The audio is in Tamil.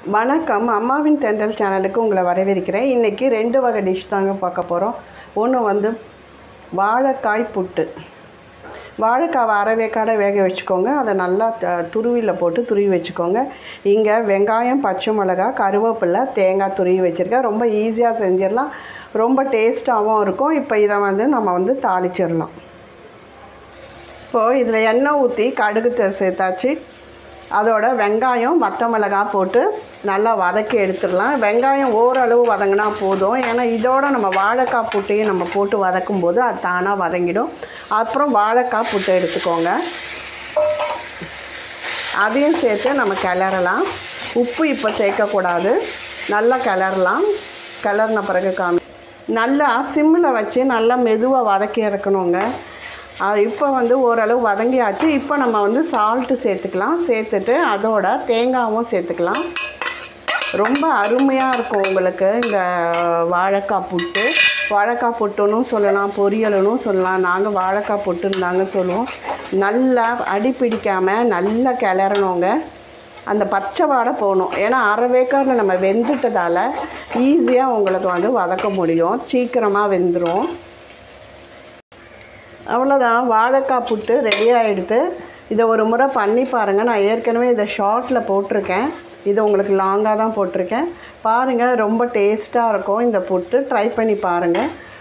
வணக்கம் அம்மாவின் தென்றல் சேனலுக்கு உங்களை வரவேற்கிறேன் இன்றைக்கி ரெண்டு வகை டிஷ் தாங்க பார்க்க போகிறோம் ஒன்று வந்து வாழைக்காய் புட்டு வாழைக்காவை அரை வேக்காடை வேக வச்சுக்கோங்க அதை நல்லா த- துருவியில் போட்டு துருவி வச்சுக்கோங்க இங்கே வெங்காயம் பச்சை மிளகா கருவேப்பிலை தேங்காய் துருவி வச்சுருக்கேன் ரொம்ப ஈஸியாக செஞ்சிடலாம் ரொம்ப டேஸ்ட்டாகவும் இருக்கும் இப்போ இதை வந்து நம்ம வந்து தாளிச்சிடலாம் இப்போது இதில் எண்ணெய் ஊற்றி கடுகு த- சேர்த்தாச்சு அதோட வெங்காயம் வத்த மிளகாய் போட்டு நல்லா வதக்கி எடுத்துடலாம் வெங்காயம் ஓரளவு வதங்கினா போதும் ஏன்னா இதோட நம்ம வாழைக்காய் புட்டையும் நம்ம போட்டு வதக்கும் போது அது தானாக வதங்கிடும் அப்புறம் வாழைக்காய் புட்டை எடுத்துக்கோங்க அதையும் சேர்த்து நம்ம கிளறலாம் உப்பு இப்போ சேர்க்கக்கூடாது நல்லா கிளறலாம் கிளறின பிறகு காமி நல்லா சிம்மில் வச்சு நல்லா மெதுவாக வதக்கி இறக்கணுங்க அது இப்போ வந்து ஓரளவு வதங்கியாச்சு இப்போ நம்ம வந்து சால்ட்டு சேர்த்துக்கலாம் சேர்த்துட்டு அதோட தேங்காயும் சேர்த்துக்கலாம் ரொம்ப அருமையாக இருக்கும் உங்களுக்கு இந்த வாழைக்காய் புட்டு வாழைக்காய் புட்டுன்னு சொல்லலாம் பொரியலுன்னு சொல்லலாம் நாங்கள் வாழைக்காய் புட்டுன்னு தாங்க சொல்லுவோம் நல்லா அடி பிடிக்காமல் நல்லா கிளறணுங்க அந்த பச்சை வாடை போகணும் ஏன்னா அரை வேக்காரில் நம்ம வெந்துட்டதால் ஈஸியாக உங்களுக்கு வந்து வதக்க முடியும் சீக்கிரமாக வெந்துடும் அவ்வளோதான் வாழைக்காய் புட்டு ரெடி ஆகிடுது இதை ஒரு முறை பண்ணி பாருங்கள் நான் ஏற்கனவே இதை ஷார்ட்டில் போட்டிருக்கேன் இது உங்களுக்கு லாங்காக தான் போட்டிருக்கேன் பாருங்கள் ரொம்ப டேஸ்ட்டாக இருக்கும் இந்த புட்டு ட்ரை பண்ணி பாருங்கள்